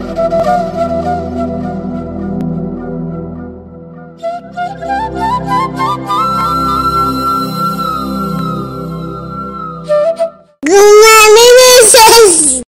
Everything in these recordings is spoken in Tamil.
Gumaministers.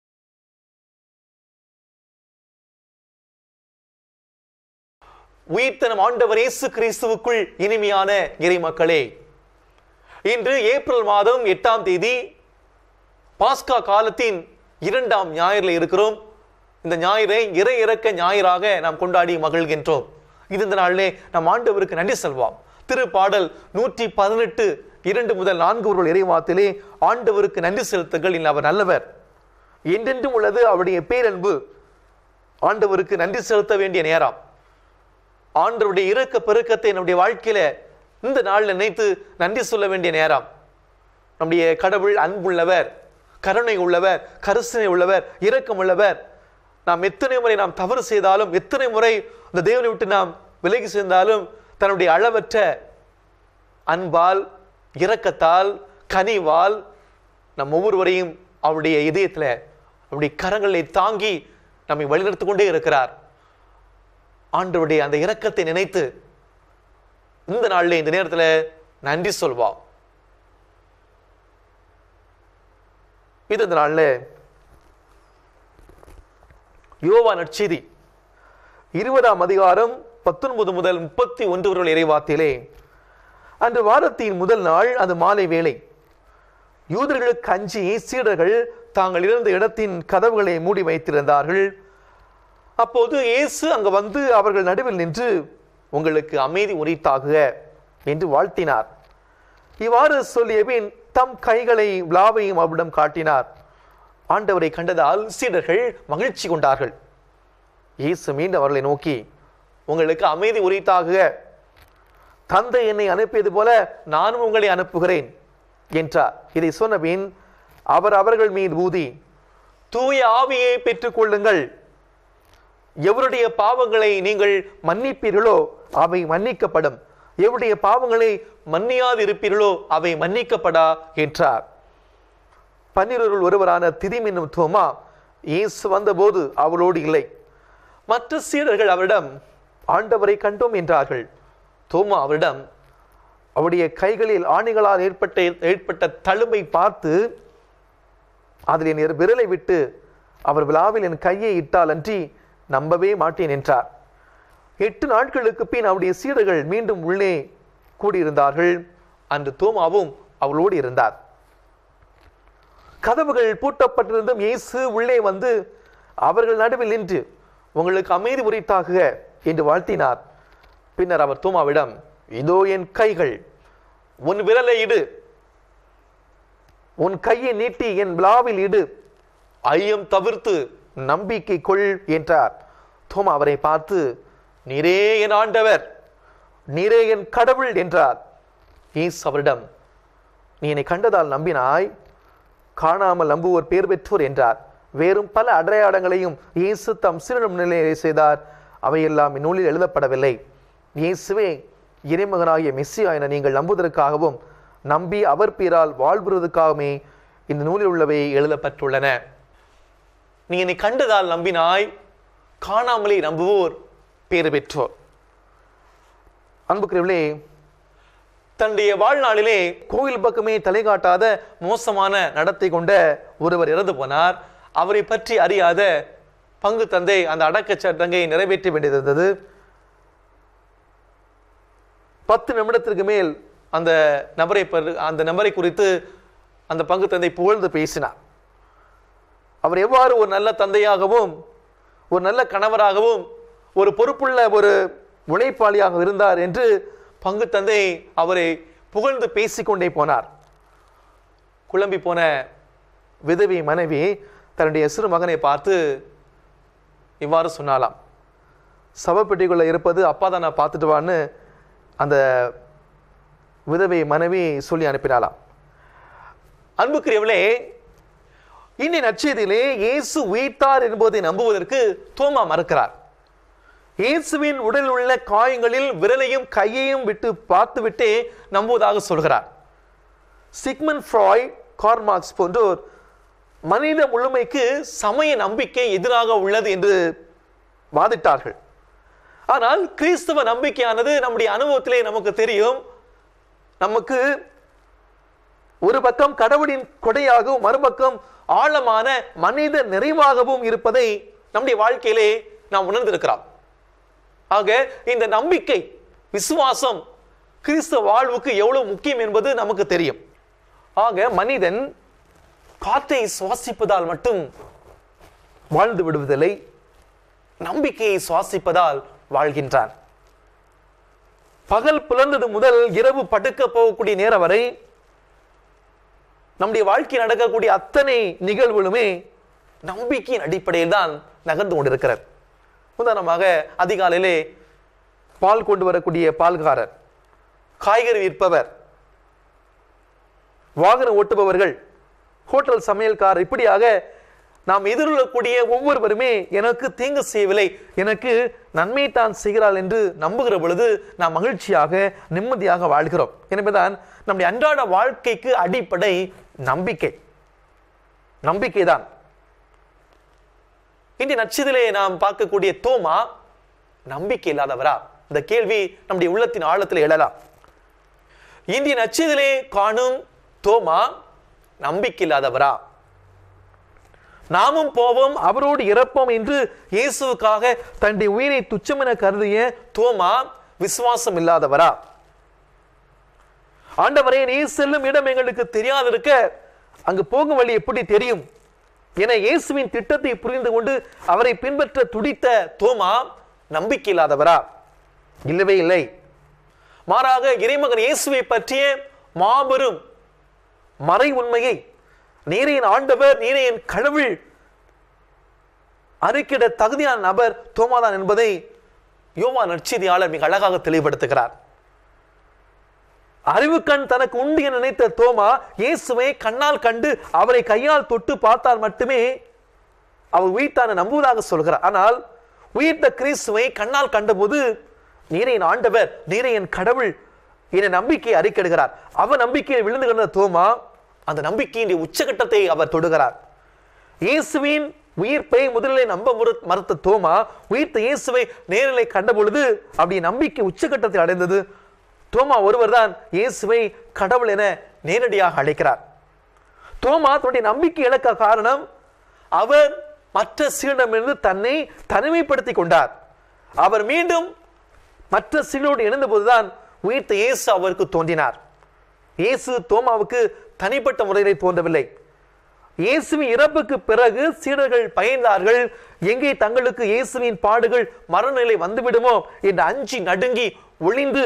உயிர்த்தனம் ஆண்டவர் இயேசு கிறிஸ்துவுக்குள் இனிமையான இறைமக்களே இன்று ஏப்ரல் மாதம் எட்டாம் தேதி பாஸ்கா காலத்தின் இரண்டாம் ஞாயிறில் இருக்கிறோம் இந்த ஞாயிறை இறை இறக்க ஞாயிறாக நாம் கொண்டாடி மகிழ்கின்றோம் இது இந்த நாளிலே நம் ஆண்டவருக்கு நன்றி செல்வோம் திருப்பாடல் நூற்றி பதினெட்டு இரண்டு முதல் நான்கு ஒரு இறைவாத்திலே ஆண்டவருக்கு நன்றி செலுத்துங்கள் இன்று அவர் நல்லவர் என்றென்றும் உள்ளது அவருடைய பேரன்பு ஆண்டவருக்கு நன்றி செலுத்த வேண்டிய நேரம் ஆண்டவருடைய இறக்க பெருக்கத்தை நம்முடைய வாழ்க்கையில இந்த நாள் நினைத்து நன்றி சொல்ல வேண்டிய நேரம் நம்முடைய கடவுள் அன்புள்ளவர் கருணை உள்ளவர் கரிசனை உள்ளவர் இரக்கம் உள்ளவர் நாம் எத்தனை முறை நாம் தவறு செய்தாலும் எத்தனை முறை இந்த தேவனை விட்டு நாம் விலகி சென்றாலும் தன்னுடைய அளவற்ற அன்பால் இரக்கத்தால் கனிவால் நம் ஒவ்வொருவரையும் அவருடைய இதயத்துல அவருடைய கரங்களை தாங்கி நம்மை வழிநடத்தி கொண்டே இருக்கிறார் ஆண்டவருடைய அந்த இரக்கத்தை நினைத்து இந்த நாள்ல இந்த நேரத்துல நன்றி சொல்வோம் இது இந்த நாள்ல யோவா நற்செய்தி இருபதாம் அதிகாரம் பத்தொன்பது முதல் முப்பத்தி ஒன்று வரை இறைவாத்திலே அன்று வாரத்தின் முதல் நாள் அது மாலை வேளை யூதர்களுக்கு அஞ்சி சீடர்கள் தாங்கள் இருந்த இடத்தின் கதவுகளை மூடி வைத்திருந்தார்கள் அப்போது இயேசு அங்கு வந்து அவர்கள் நடுவில் நின்று உங்களுக்கு அமைதி உரித்தாகுக என்று வாழ்த்தினார் இவ்வாறு சொல்லிய பின் தம் கைகளை விழாவையும் அவரிடம் காட்டினார் ஆண்டவரை கண்டதால் சீடர்கள் மகிழ்ச்சி கொண்டார்கள் இயேசு மீண்டும் அவர்களை நோக்கி உங்களுக்கு அமைதி உரித்தாகுக தந்தை என்னை அனுப்பியது போல நானும் உங்களை அனுப்புகிறேன் என்றார் இதை சொன்னபின் அவர் அவர்கள் மீது ஊதி தூய ஆவியை பெற்றுக் கொள்ளுங்கள் எவருடைய பாவங்களை நீங்கள் மன்னிப்பீர்களோ அவை மன்னிக்கப்படும் எவருடைய பாவங்களை மன்னியாது இருப்பீர்களோ அவை மன்னிக்கப்படா என்றார் பன்னிரருள் ஒருவரான திதிம் என்னும் தோமா இயேசு வந்தபோது அவளோடு இல்லை மற்ற சீடர்கள் அவரிடம் ஆண்டவரை கண்டோம் என்றார்கள் தோமா அவரிடம் அவருடைய கைகளில் ஆணிகளால் ஏற்பட்ட ஏற்பட்ட தழும்பை பார்த்து அதில் என் விரலை விட்டு அவர் விழாவில் என் கையை இட்டால் அன்றி நம்பவே மாட்டேன் என்றார் எட்டு நாட்களுக்கு பின் அவருடைய சீடர்கள் மீண்டும் உள்ளே கூடியிருந்தார்கள் அன்று தோமாவும் அவளோடு இருந்தார் கதவுகள் பூட்டப்பட்டிருந்தும் இயேசு உள்ளே வந்து அவர்கள் நடுவில் நின்று உங்களுக்கு அமைதி உரித்தாகுக என்று வாழ்த்தினார் பின்னர் அவர் தோமாவிடம் இதோ என் கைகள் உன் விரலை இடு உன் கையை நீட்டி என் விழாவில் இடு ஐயம் தவிர்த்து நம்பிக்கை கொள் என்றார் தோமா அவரை பார்த்து நீரே என் ஆண்டவர் நீரே என் கடவுள் என்றார் ஈஸ் அவரிடம் நீ என்னை கண்டதால் நம்பினாய் காணாமல் நம்புவோர் பேர் பெற்றோர் என்றார் வேறும் பல அடையாளங்களையும் இயேசு தம் சிறும் நிலையை செய்தார் அவையெல்லாம் இந்நூலில் எழுதப்படவில்லை இயேசுவே இறைமகனாகிய மெஸ்ஸியா என நீங்கள் நம்புவதற்காகவும் நம்பி அவர் பேரால் வாழ்வுறதுக்காகவே இந்த நூலில் உள்ளவை எழுதப்பட்டுள்ளன நீ என்னை கண்டதால் நம்பினாய் காணாமலே நம்புவோர் பேறு பெற்றோர் அன்புக்குரியவர்களே தன்னுடைய வாழ்நாளிலே கோவில் பக்கமே தலை காட்டாத மோசமான நடத்தை கொண்ட ஒருவர் இறந்து போனார் அவரை பற்றி அறியாத பங்கு தந்தை அந்த அடக்கச் சட்டங்கை நிறைவேற்ற வேண்டியிருந்தது பத்து நிமிடத்திற்கு மேல் அந்த நபரை பற்றி- அந்த நபரை குறித்து அந்த பங்கு தந்தை புகழ்ந்து பேசினார் அவர் எவ்வாறு ஒரு நல்ல தந்தையாகவும் ஒரு நல்ல கணவராகவும் ஒரு பொறுப்புள்ள ஒரு உழைப்பாளியாக இருந்தார் என்று பங்கு தந்தை அவரை புகழ்ந்து பேசிக்கொண்டே போனார் குழம்பி போன விதவி மனைவி தன்னுடைய சிறு மகனை பார்த்து இவ்வாறு சொன்னாலாம் சவப்பெட்டிக்குள்ள இருப்பது அப்பா தான் நான் பார்த்துட்டு வான்னு அந்த விதவை மனைவி சொல்லி அனுப்பினாலாம் அன்புக்குரியவளே இன்னை நற்செய்தியிலே இயேசு உயிர்த்தார் என்பதை நம்புவதற்கு தோமா மறுக்கிறார் இயேசுவின் உடலில் உள்ள காயங்களில் விரலையும் கையையும் விட்டு பார்த்துவிட்டே நம்புவதாக சொல்கிறார் சிக்மன் ஃப்ராய் கார்மார்க்ஸ் போன்றோர் மனித முழுமைக்கு சமய நம்பிக்கை எதிராக உள்ளது என்று வாதிட்டார்கள் ஆனால் கிறிஸ்தவ நம்பிக்கையானது நம்முடைய அனுபவத்திலே நமக்கு தெரியும் நமக்கு ஒரு பக்கம் கடவுளின் கொடையாகவும் மறுபக்கம் ஆழமான மனித நிறைவாகவும் இருப்பதை நம்முடைய வாழ்க்கையிலே நாம் உணர்ந்திருக்கிறோம் ஆக இந்த நம்பிக்கை விசுவாசம் கிறிஸ்தவ வாழ்வுக்கு எவ்வளவு முக்கியம் என்பது நமக்கு தெரியும் ஆக மனிதன் காற்றை சுவாசிப்பதால் மட்டும் வாழ்ந்து விடுவதில்லை நம்பிக்கையை சுவாசிப்பதால் வாழ்கின்றான் பகல் புலர்ந்தது முதல் இரவு படுக்க போகக்கூடிய நேரம் வரை நம்முடைய வாழ்க்கையில் நடக்கக்கூடிய அத்தனை நிகழ்வுகளுமே நம்பிக்கையின் அடிப்படையில் தான் நகர்ந்து கொண்டிருக்கிறது உதாரணமாக அதிகாலையிலே பால் கொண்டு வரக்கூடிய பால்காரர் காய்கறி விற்பவர் வாகனம் ஓட்டுபவர்கள் ஹோட்டல் சமையல்காரர் இப்படியாக நாம் எதிர்கொள்ளக்கூடிய ஒவ்வொருவருமே எனக்கு தீங்கு செய்யவில்லை எனக்கு நன்மை தான் செய்கிறாள் என்று நம்புகிற பொழுது நாம் மகிழ்ச்சியாக நிம்மதியாக வாழ்கிறோம் எனவேதான் நம்முடைய அன்றாட வாழ்க்கைக்கு அடிப்படை நம்பிக்கை நம்பிக்கை தான் இன்றைய நட்சத்திலே நாம் பார்க்கக்கூடிய தோமா நம்பிக்கை இல்லாதவரா இந்த கேள்வி நம்முடைய உள்ளத்தின் ஆழத்தில் எழலாம் இந்திய நட்சத்திலே காணும் தோமா நம்பிக்கை இல்லாதவரா நாமும் போவோம் அவரோடு இறப்போம் என்று இயேசுவுக்காக தன்னுடைய உயிரை துச்சமென கருதிய தோமா விசுவாசம் இல்லாதவரா ஆண்டவரே நீ செல்லும் இடம் எங்களுக்கு தெரியாதிருக்க அங்கு போகும் வழி எப்படி தெரியும் என இயேசுவின் திட்டத்தை புரிந்து கொண்டு அவரை பின்பற்ற துடித்த தோமா நம்பிக்கை இல்லாதவரா இல்லவே இல்லை மாறாக இறைமகன் இயேசுவை பற்றிய மாபெரும் மறை உண்மையை நீரே என் ஆண்டவர் நீரே என் கடவுள் அறிக்கிட தகுதியான நபர் தோமாதான் என்பதை யோவா நற்செய்தியாளர் மிக அழகாக தெளிவுபடுத்துகிறார் அறிவுக்கண் தனக்கு உண்டு என நினைத்த தோமா இயேசுவை கண்ணால் கண்டு அவரை கையால் தொட்டு பார்த்தால் மட்டுமே அவர் உயிர்த்தான நம்புவதாக சொல்கிறார் ஆனால் உயிர்த்த கிறிஸ்துவை கண்ணால் கண்டபோது நீரே என் ஆண்டவர் நீரே என் கடவுள் என நம்பிக்கை அறிக்கிடுகிறார் அவர் நம்பிக்கையில் விழுந்து கிடந்த தோமா அந்த நம்பிக்கையின் உச்சகட்டத்தை அவர் தொடுகிறார் இயேசுவின் உயிர்ப்பை முதலில் நம்ப மறு- மறுத்த தோமா உயிர்த்த இயேசுவை நேரிலே கண்ட பொழுது அவருடைய நம்பிக்கை உச்சகட்டத்தை அடைந்தது தோமா ஒருவர் தான் இயேசுவை கடவுள் என நேரடியாக அழைக்கிறார் தோமா தன்னுடைய நம்பிக்கை இழக்க காரணம் அவர் மற்ற சீடமிருந்து தன்னை தனிமைப்படுத்திக் கொண்டார் அவர் மீண்டும் மற்ற சீடோடு இணைந்தபோதுதான் உயிர்த்த இயேசு அவருக்கு தோன்றினார் இயேசு தோமாவுக்கு தனிப்பட்ட முறையிலே தோன்றவில்லை இயேசுவின் இறப்புக்கு பிறகு சீடர்கள் பயந்தார்கள் எங்கே தங்களுக்கு இயேசுவின் பாடுகள் மரணநிலை வந்துவிடுமோ என்று அஞ்சி நடுங்கி ஒளிந்து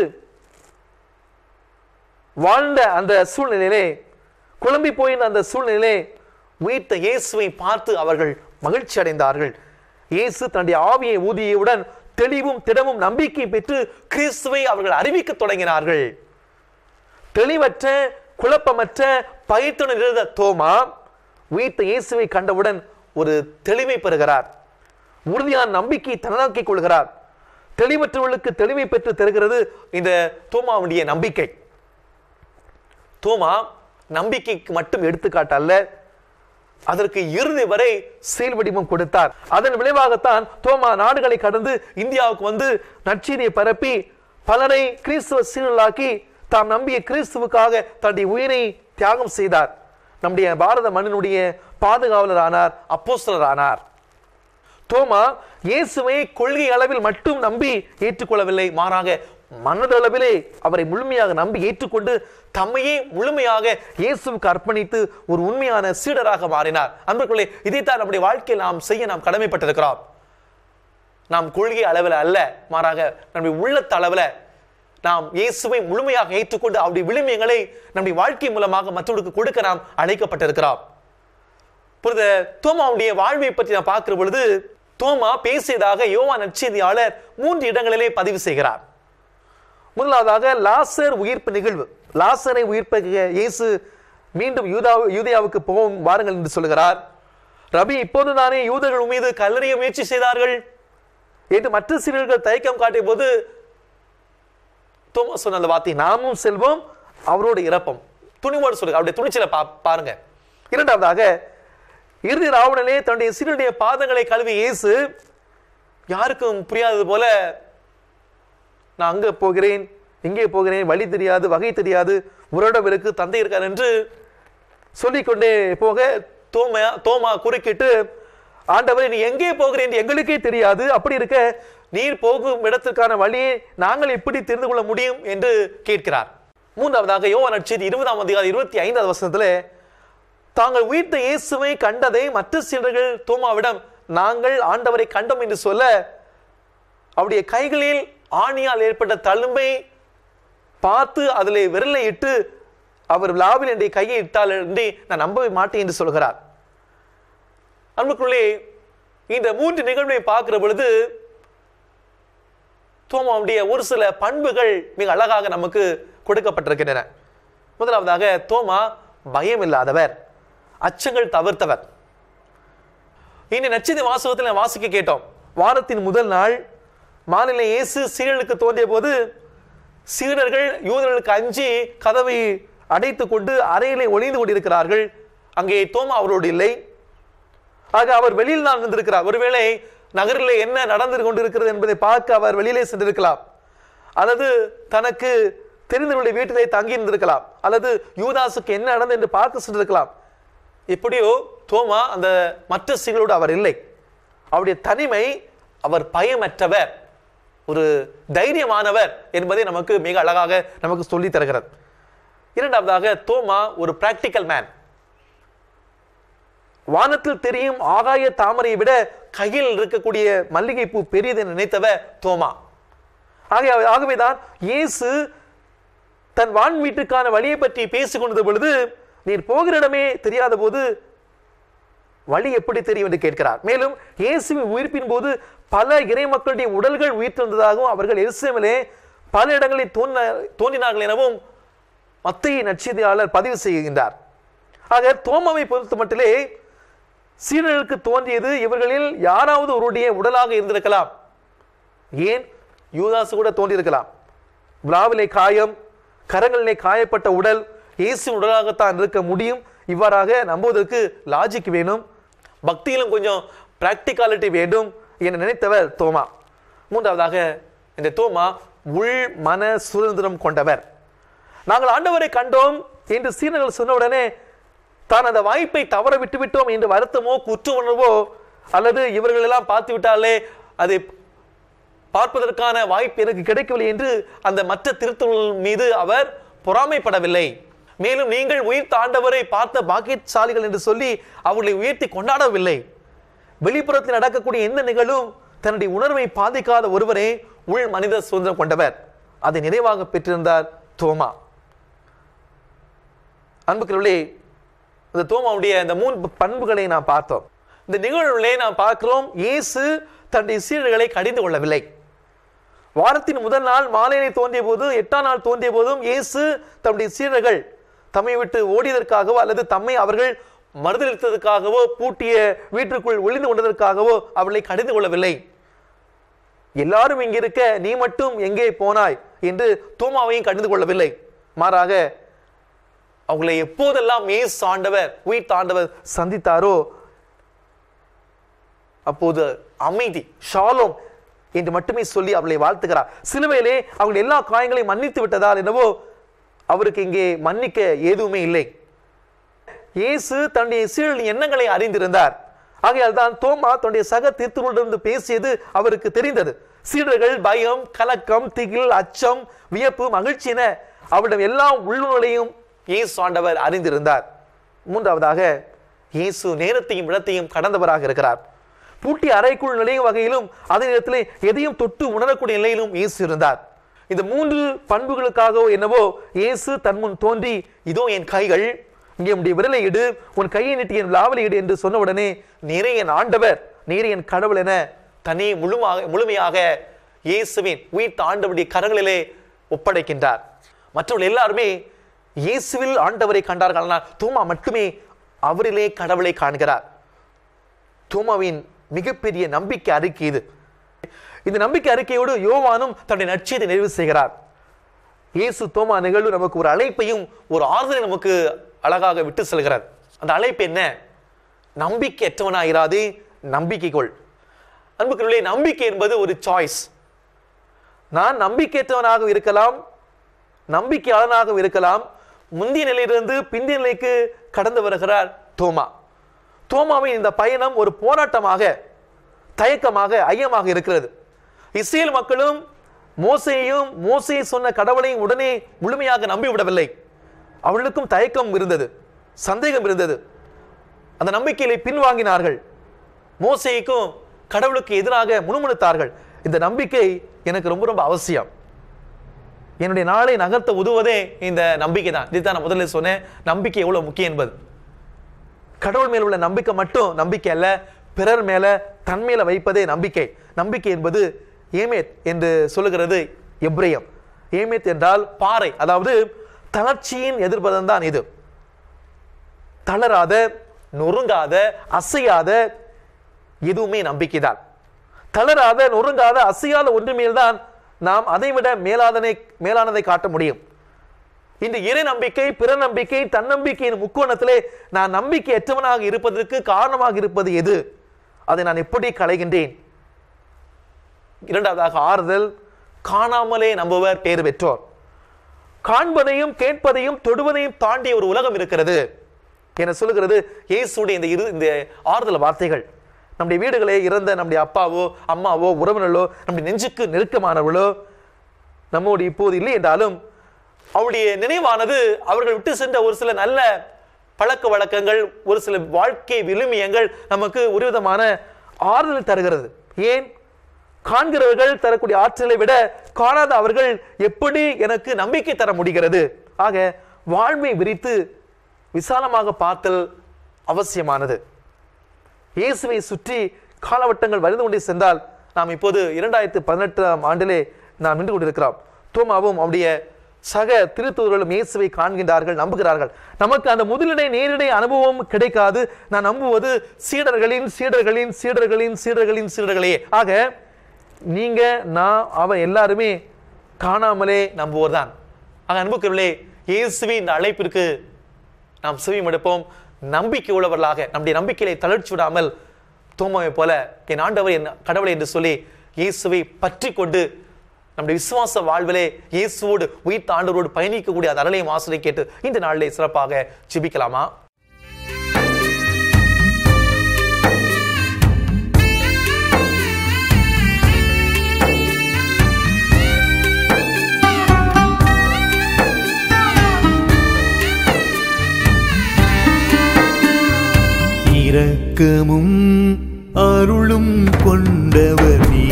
வாழ்ந்த அந்த சூழ்நிலையிலே குழம்பி போயிருந்த அந்த சூழ்நிலையிலே உயிர்த்த இயேசுவை பார்த்து அவர்கள் மகிழ்ச்சி அடைந்தார்கள் இயேசு தன்னுடைய ஆவியை ஊதியவுடன் தெளிவும் திடமும் நம்பிக்கை பெற்று கிறிஸ்துவை அவர்கள் அறிவிக்க தொடங்கினார்கள் தெளிவற்ற குழப்பமற்ற பயத்துடன் இருந்த தோமா உயிர்த்த இயேசுவை கண்டவுடன் ஒரு தெளிவை பெறுகிறார் உறுதியான நம்பிக்கை தனதாக்கிக் கொள்கிறார் தெளிவற்றவர்களுக்கு தெளிவை பெற்று தருகிறது இந்த தோமாவுடைய நம்பிக்கை தோமா நம்பிக்கைக்கு மட்டும் எடுத்துக்காட்டு அல்ல அதற்கு இறுதி வரை செயல் வடிவம் கொடுத்தார் அதன் விளைவாகத்தான் தோமா நாடுகளை கடந்து இந்தியாவுக்கு வந்து நற்செய்தியை பரப்பி பலரை கிறிஸ்துவ சீரலாக்கி தாம் நம்பிய கிறிஸ்துவுக்காக தன்னுடைய உயிரை தியாகம் செய்தார் நம்முடைய பாரத மண்ணினுடைய பாதுகாவலர் ஆனார் அப்போஸ்தலர் ஆனார் தோமா இயேசுவை கொள்கை அளவில் மட்டும் நம்பி ஏற்றுக்கொள்ளவில்லை மாறாக மனதளவிலே அவரை முழுமையாக நம்பி ஏற்றுக்கொண்டு தம்மையே முழுமையாக இயேசுவுக்கு அர்ப்பணித்து ஒரு உண்மையான சீடராக மாறினார் அன்பர்களே இதைத்தான் நம்முடைய வாழ்க்கையில் நாம் செய்ய நாம் கடமைப்பட்டிருக்கிறோம் நாம் கொள்கை அளவில் அல்ல மாறாக நம்முடைய உள்ளத்த அளவில் நாம் இயேசுவை முழுமையாக ஏற்றுக்கொண்டு அவருடைய விழுமியங்களை நம்முடைய வாழ்க்கை மூலமாக மற்றவர்களுக்கு கொடுக்க நாம் அழைக்கப்பட்டிருக்கிறோம் புரித தோமாவுடைய வாழ்வை பற்றி நான் பார்க்கிற பொழுது தோமா பேசியதாக யோவா நற்செய்தியாளர் மூன்று இடங்களிலே பதிவு செய்கிறார் முதலாவதாக லாசர் உயிர்ப்பு நிகழ்வு லாசரை உயிர்ப்ப இயேசு மீண்டும் யூதா யூதேயாவுக்கு போகும் வாருங்கள் என்று சொல்கிறார் ரபி இப்போதுதானே யூதர்கள் மீது கல்லறிய முயற்சி செய்தார்கள் என்று மற்ற சிலர்கள் தயக்கம் காட்டிய போது தோமா சொன்ன அந்த வார்த்தை நாமும் செல்வோம் அவரோடு இறப்போம் துணிவோடு சொல்லுங்க அவருடைய துணிச்சலை பா பாருங்க இரண்டாவதாக இறுதி ராவணனே தன்னுடைய சீடனுடைய பாதங்களை கழுவி இயேசு யாருக்கும் புரியாதது போல நான் அங்க போகிறேன் இங்கே போகிறேன் வழி தெரியாது வகை தெரியாது உறவிடம் இருக்கு தந்தை இருக்கார் என்று சொல்லிக்கொண்டே போக தோமா தோமா குறுக்கிட்டு ஆண்டவரே நீ எங்கே போகிறேன் என்று எங்களுக்கே தெரியாது அப்படி இருக்க நீர் போகும் இடத்திற்கான வழியை நாங்கள் எப்படி தெரிந்து கொள்ள முடியும் என்று கேட்கிறார் மூன்றாவதாக யோவான் நட்சத்திரம் இருபதாம் அதிகாரம் இருபத்தி ஐந்தாவது வசனத்தில் தாங்கள் உயிர்த்த இயேசுவை கண்டதை மற்ற சீடர்கள் தோமாவிடம் நாங்கள் ஆண்டவரை கண்டோம் என்று சொல்ல அவருடைய கைகளில் ஆணியால் ஏற்பட்ட தழும்பை பார்த்து அதில் விரலை இட்டு அவர் விழாவில் என்னுடைய கையை இட்டால் என்று நான் நம்பவே மாட்டேன் என்று சொல்கிறார் அன்புக்குள்ளே இந்த மூன்று நிகழ்வை பார்க்கிற பொழுது தோமாவுடைய ஒரு சில பண்புகள் மிக அழகாக நமக்கு கொடுக்கப்பட்டிருக்கின்றன முதலாவதாக தோமா பயம் இல்லாதவர் அச்சங்கள் தவிர்த்தவர் இனி நச்சதி வாசகத்தில் வாசிக்க கேட்டோம் வாரத்தின் முதல் நாள் மாநில இயேசு சீடர்களுக்கு தோன்றிய போது சீடர்கள் யூதர்களுக்கு அஞ்சி கதவை அடைத்துக் கொண்டு அறையிலே ஒளிந்து கொண்டிருக்கிறார்கள் அங்கே தோமா அவரோடு இல்லை ஆக அவர் வெளியில் தான் இருந்திருக்கிறார் ஒருவேளை நகரிலே என்ன நடந்து கொண்டிருக்கிறது என்பதை பார்க்க அவர் வெளியிலே சென்றிருக்கலாம் அல்லது தனக்கு தெரிந்தவருடைய வீட்டிலே தங்கி இருந்திருக்கலாம் அல்லது யூதாசுக்கு என்ன நடந்தது என்று பார்க்க சென்றிருக்கலாம் எப்படியோ தோமா அந்த மற்ற சீகளோடு அவர் இல்லை அவருடைய தனிமை அவர் பயமற்றவர் ஒரு தைரியமானவர் என்பதை நமக்கு மிக அழகாக நமக்கு சொல்லி தருகிறது இரண்டாவதாக தோமா ஒரு பிராக்டிக்கல் மேன் வானத்தில் தெரியும் ஆகாய தாமரையை விட கையில் இருக்கக்கூடிய மல்லிகை பூ பெரியது என்று நினைத்தவர் தோமா ஆகவே ஆகவேதான் இயேசு தன் வான் வீட்டுக்கான வழியை பற்றி பேசிக் கொண்டது பொழுது நீர் போகிற இடமே தெரியாத போது வழி எப்படி தெரியும் என்று கேட்கிறார் மேலும் இயேசுவின் உயிர்ப்பின் போது பல இறை மக்களுடைய உடல்கள் உயிர்த்தெழுந்ததாகவும் அவர்கள் எருசலேமிலே பல இடங்களில் தோன்ற தோன்றினார்கள் எனவும் மத்திய நட்சத்திராளர் பதிவு செய்கின்றார் ஆக தோமாவை பொறுத்த மட்டிலே சீனர்களுக்கு தோன்றியது இவர்களில் யாராவது ஒருவருடைய உடலாக இருந்திருக்கலாம் ஏன் யூதாசு கூட தோன்றியிருக்கலாம் விழாவிலே காயம் கரங்களிலே காயப்பட்ட உடல் இயேசு உடலாகத்தான் இருக்க முடியும் இவ்வாறாக நம்புவதற்கு லாஜிக் வேணும் பக்தியிலும் கொஞ்சம் பிராக்டிகாலிட்டி வேண்டும் என நினைத்தவர் தோமா மூன்றாவதாக இந்த தோமா உள் மன சுதந்திரம் கொண்டவர் நாங்கள் ஆண்டவரை கண்டோம் என்று சீனர்கள் சொன்ன உடனே தான் அந்த வாய்ப்பை தவற விட்டு விட்டோம் என்று வருத்தமோ குற்ற உணர்வோ அல்லது இவர்கள் எல்லாம் பார்த்து விட்டாலே அதை பார்ப்பதற்கான வாய்ப்பு எனக்கு கிடைக்கவில்லை என்று அந்த மற்ற திருத்தங்கள் மீது அவர் பொறாமைப்படவில்லை மேலும் நீங்கள் உயிர்த்த ஆண்டவரை பார்த்த பாக்கியசாலிகள் என்று சொல்லி அவர்களை உயர்த்தி கொண்டாடவில்லை வெளிப்புறத்தில் நடக்கக்கூடிய எந்த நிகழும் தன்னுடைய உணர்வை பாதிக்காத ஒருவரே உள் மனித சுதந்திரம் கொண்டவர் அதை நிறைவாக பெற்றிருந்தார் தோமா அன்புக்குள்ளே இந்த தோமாவுடைய இந்த மூன்று பண்புகளை நாம் பார்த்தோம் இந்த நிகழ்வுகளே நாம் பார்க்கிறோம் இயேசு தன்னுடைய சீடர்களை கடிந்து கொள்ளவில்லை வாரத்தின் முதல் நாள் மாலையிலே தோன்றிய போது எட்டாம் நாள் தோன்றிய போதும் இயேசு தம்முடைய சீடர்கள் தம்மை விட்டு ஓடியதற்காகவோ அல்லது தம்மை அவர்கள் மறுதளித்ததற்காகவோ பூட்டிய வீட்டிற்குள் ஒளிந்து கொண்டதற்காகவோ அவர்களை கடிந்து கொள்ளவில்லை எல்லாரும் இங்க இருக்க நீ மட்டும் எங்கே போனாய் என்று தோமாவையும் கடிந்து கொள்ளவில்லை மாறாக அவங்களை எப்போதெல்லாம் இயேசு ஆண்டவர் உயிர் ஆண்டவர் சந்தித்தாரோ அப்போது அமைதி ஷாலோம் என்று மட்டுமே சொல்லி அவளை வாழ்த்துகிறார் சிலுவையிலே அவங்க எல்லா காயங்களையும் மன்னித்து விட்டதால் என்னவோ அவருக்கு இங்கே மன்னிக்க எதுவுமே இல்லை இயேசு தன்னுடைய சீழலின் எண்ணங்களை அறிந்திருந்தார் ஆகையால் தான் தோமா தன்னுடைய சக தீர்த்துகளிடமிருந்து பேசியது அவருக்கு தெரிந்தது சீடர்கள் பயம் கலக்கம் திகில் அச்சம் வியப்பு மகிழ்ச்சி என அவரிடம் எல்லா உள்ளுணர்வையும் இயேசு ஆண்டவர் அறிந்திருந்தார் மூன்றாவதாக இயேசு நேரத்தையும் இடத்தையும் கடந்தவராக இருக்கிறார் பூட்டி அறைக்குள் நுழையும் வகையிலும் அதே நேரத்தில் எதையும் தொட்டு உணரக்கூடிய நிலையிலும் இயேசு இருந்தார் இந்த மூன்று பண்புகளுக்காகவோ என்னவோ இயேசு தன் முன் தோன்றி இதோ என் கைகள் இங்கே உடைய விரலை இடு உன் கையை நீட்டி என் லாவலை இடு என்று சொன்ன உடனே நீரே என் ஆண்டவர் நீரே என் கடவுள் என தனி முழுமாக முழுமையாக இயேசுவின் உயிர் ஆண்டவருடைய கரங்களிலே ஒப்படைக்கின்றார் மற்றவர்கள் எல்லாருமே இயேசுவில் ஆண்டவரை கண்டார்கள் ஆனால் தூமா மட்டுமே அவரிலே கடவுளை காண்கிறார் தோமாவின் மிகப்பெரிய நம்பிக்கை அறிக்கை இது இந்த நம்பிக்கை அறிக்கையோடு யோவானும் தன்னுடைய நட்சியத்தை நிறைவு செய்கிறார் இயேசு தோமா நிகழ்வு நமக்கு ஒரு அழைப்பையும் ஒரு ஆறுதலை நமக்கு அழகாக விட்டு செல்கிறார் அந்த அழைப்பு என்ன நம்பிக்கையற்றவனாயிராதே நம்பிக்கை கொள் அன்புக்குள்ளே நம்பிக்கை என்பது ஒரு சாய்ஸ் நான் நம்பிக்கையற்றவனாக இருக்கலாம் நம்பிக்கையாளனாக இருக்கலாம் முந்தைய நிலையிலிருந்து பிந்தைய நிலைக்கு கடந்து வருகிறார் தோமா தோமாவின் இந்த பயணம் ஒரு போராட்டமாக தயக்கமாக ஐயமாக இருக்கிறது இஸ்ரேல் மக்களும் மோசையையும் மோசே சொன்ன கடவுளையும் உடனே முழுமையாக நம்பிவிடவில்லை அவர்களுக்கும் தயக்கம் இருந்தது சந்தேகம் இருந்தது அந்த நம்பிக்கையிலே பின்வாங்கினார்கள் மோசேக்கும் கடவுளுக்கு எதிராக முணுமுணுத்தார்கள் இந்த நம்பிக்கை எனக்கு ரொம்ப ரொம்ப அவசியம் என்னுடைய நாளை நகர்த்த உதவுவதே இந்த நம்பிக்கை தான் இதுதான் நான் முதல்ல சொன்னேன் நம்பிக்கை எவ்வளவு முக்கியம் என்பது கடவுள் மேல் உள்ள நம்பிக்கை மட்டும் நம்பிக்கை அல்ல பிறர் மேல தன் மேல வைப்பதே நம்பிக்கை நம்பிக்கை என்பது ஏமேத் என்று சொல்லுகிறது எப்ரேயம் ஏமேத் என்றால் பாறை அதாவது தளர்ச்சியின் எதிர்பதம் தான் இது தளராத நொறுங்காத அசையாத எதுவுமே நம்பிக்கைதான் தளராத நொறுங்காத அசையாத ஒன்று மேல்தான் நாம் அதைவிட மேலாதனை மேலானதை காட்ட முடியும் இந்த இறை நம்பிக்கை பிற நம்பிக்கை தன்னம்பிக்கையின் முக்கோணத்திலே நான் நம்பிக்கையற்றவனாக இருப்பதற்கு காரணமாக இருப்பது எது அதை நான் எப்படி களைகின்றேன் இரண்டாவதாக ஆறுதல் காணாமலே நம்புவர் பேறு பெற்றோர் காண்பதையும் கேட்பதையும் தொடுவதையும் தாண்டிய ஒரு உலகம் இருக்கிறது என சொல்லுகிறது இயேசுடைய இந்த இரு இந்த ஆறுதல் வார்த்தைகள் நம்முடைய வீடுகளே இறந்த நம்முடைய அப்பாவோ அம்மாவோ உறவினர்களோ நம்முடைய நெஞ்சுக்கு நெருக்கமானவர்களோ நம்மோடு இப்போது இல்லை என்றாலும் அவருடைய நினைவானது அவர்கள் விட்டு சென்ற ஒரு சில நல்ல பழக்க வழக்கங்கள் ஒரு சில வாழ்க்கை விழுமியங்கள் நமக்கு ஒரு விதமான ஆறுதல் தருகிறது ஏன் காண்கிறவர்கள் தரக்கூடிய ஆற்றலை விட காணாத அவர்கள் எப்படி எனக்கு நம்பிக்கை தர முடிகிறது ஆக வாழ்வை விரித்து விசாலமாக பார்த்தல் அவசியமானது இயேசுவை சுற்றி காலவட்டங்கள் வலிந்து கொண்டே சென்றால் நாம் இப்போது இரண்டாயிரத்து பதினெட்டாம் ஆண்டிலே நாம் நின்று கொண்டிருக்கிறோம் தோமாவும் அவருடைய சக திருத்தூர்களும் இயேசுவை காண்கின்றார்கள் நம்புகிறார்கள் நமக்கு அந்த முதலிடை நேரிடை அனுபவம் கிடைக்காது நான் நம்புவது சீடர்களின் சீடர்களின் சீடர்களின் சீடர்களின் சீடர்களே ஆக நீங்க நான் அவன் எல்லாருமே காணாமலே நம்புவோர் தான் ஆக அன்புக்குள்ளே இயேசுவின் இந்த அழைப்பிற்கு நாம் செவியும் எடுப்போம் நம்பிக்கை உள்ளவர்களாக நம்முடைய நம்பிக்கையை தளர்ச்சி விடாமல் தோமாவை போல என் ஆண்டவர் என் கடவுளை என்று சொல்லி இயேசுவை பற்றி கொண்டு நம்முடைய விசுவாச வாழ்விலே இயேசுவோடு உயிர்த்த ஆண்டவரோடு பயணிக்கக்கூடிய அந்த அருளையும் ஆசிரியை கேட்டு இந்த நாளிலே சிறப்பாக ஜெபிக்கலாமா இரக்கமும் அருளும் கொண்டவர் நீ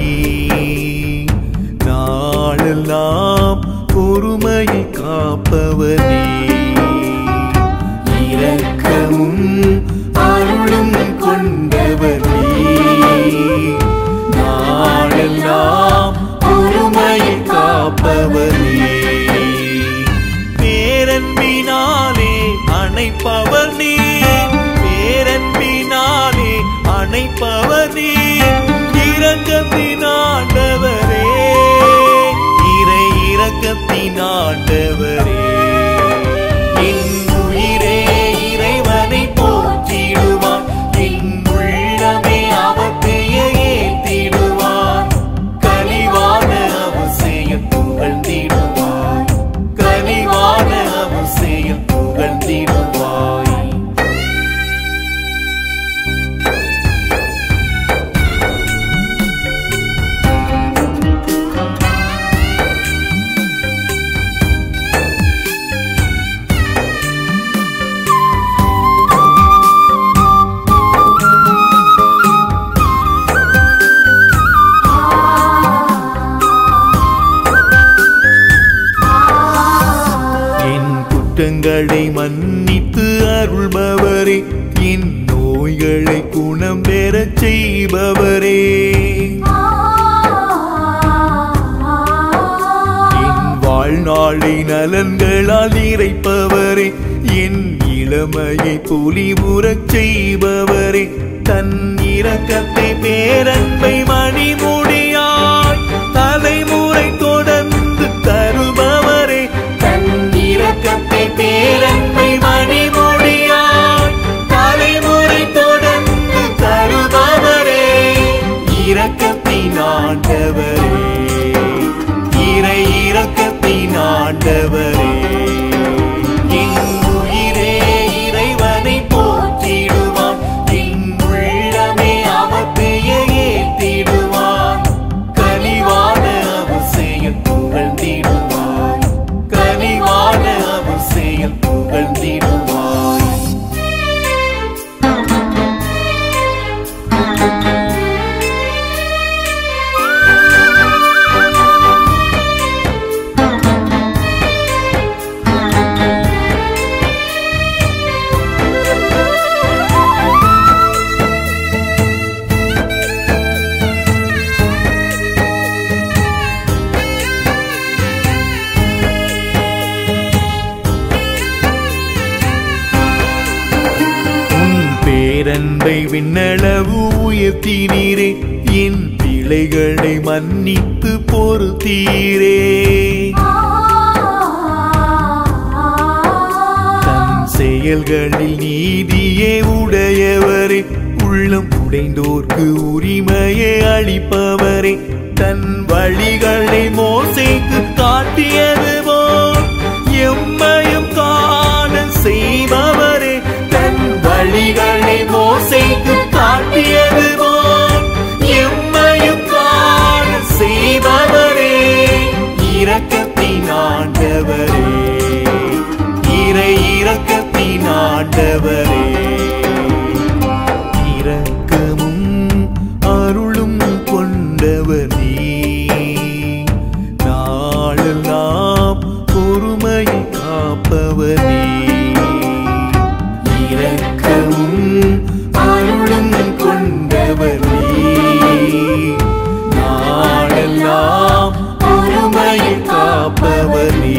நாளெல்லாம் பொறுமையை காப்பவர் நீ இரக்கமும் அருளும் கொண்டவர் நீ நாளெல்லாம் பொறுமையை காப்பவர் நீ பேரன்பினாலே அணைப்பவர் நீ பேரன்பினாலே அணைப்பவர் நீ இரக்கத்தினாண்டவரே இறை இரக்கத்தினாண்டவரே என் உயிரே இறைவனை போற்றிடுவான் என் உள்ளமே அவர் பெயர் ஏத்திடுவான் கனிவான அவசியம் புகழ்ந்திடுவாய் கனிவான அவசியம் புகழ்ந்திடுவாய் என் குற்றங்களை மன்னித்து அருள்பவரே என் நோய்களை குணம் பெறச் செய்பவரே என் வாழ்நாளை நலன்களால் நிறைப்பவரே என் இளமையை பொலிவுறச் செய்பவரே தன் இரக்கத்தை பேரன்பை மணிமுடியாய் தலைமுறை தொடர்ந்து தருபவரே தன் இரக்கத்தை பேரன்பை மணிமுடியாய் தலைமுறை தொடர்ந்து பேரன்பை விண்ணளவு உயர்த்தினீரே என் பிழைகளை மன்னித்து பொறுத்தீரே தன் செயல்களில் நீதியே உடையவரே உள்ளம் உடைந்தோர்க்கு உரிமையை அளிப்பவரே தன் வழிகளை மோசைக்கு காட்டியது போல் எம்மையும் காண செய்பவரே தன் வழிகளை மோசைக்கு காட்டியது போல் எம்மையும் காண செய்பவரே இரக்கத்தின் ஆண்டவரே இறை இரக்கத்தின் ஆண்டவரே இரக்கமும் அருளும் கொண்டவர் நீ நாளெல்லாம் பொறுமையை காப்பவர் நீ இரக்கமும் அருளும் கொண்டவர் நீ நாளெல்லாம் பொறுமையை காப்பவர் நீ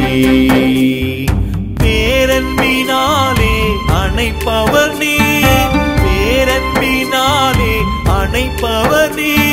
பேரன்பினாலே அணைப்பவர் நீ பேரன்பினாலே அணைப்பவர் நீ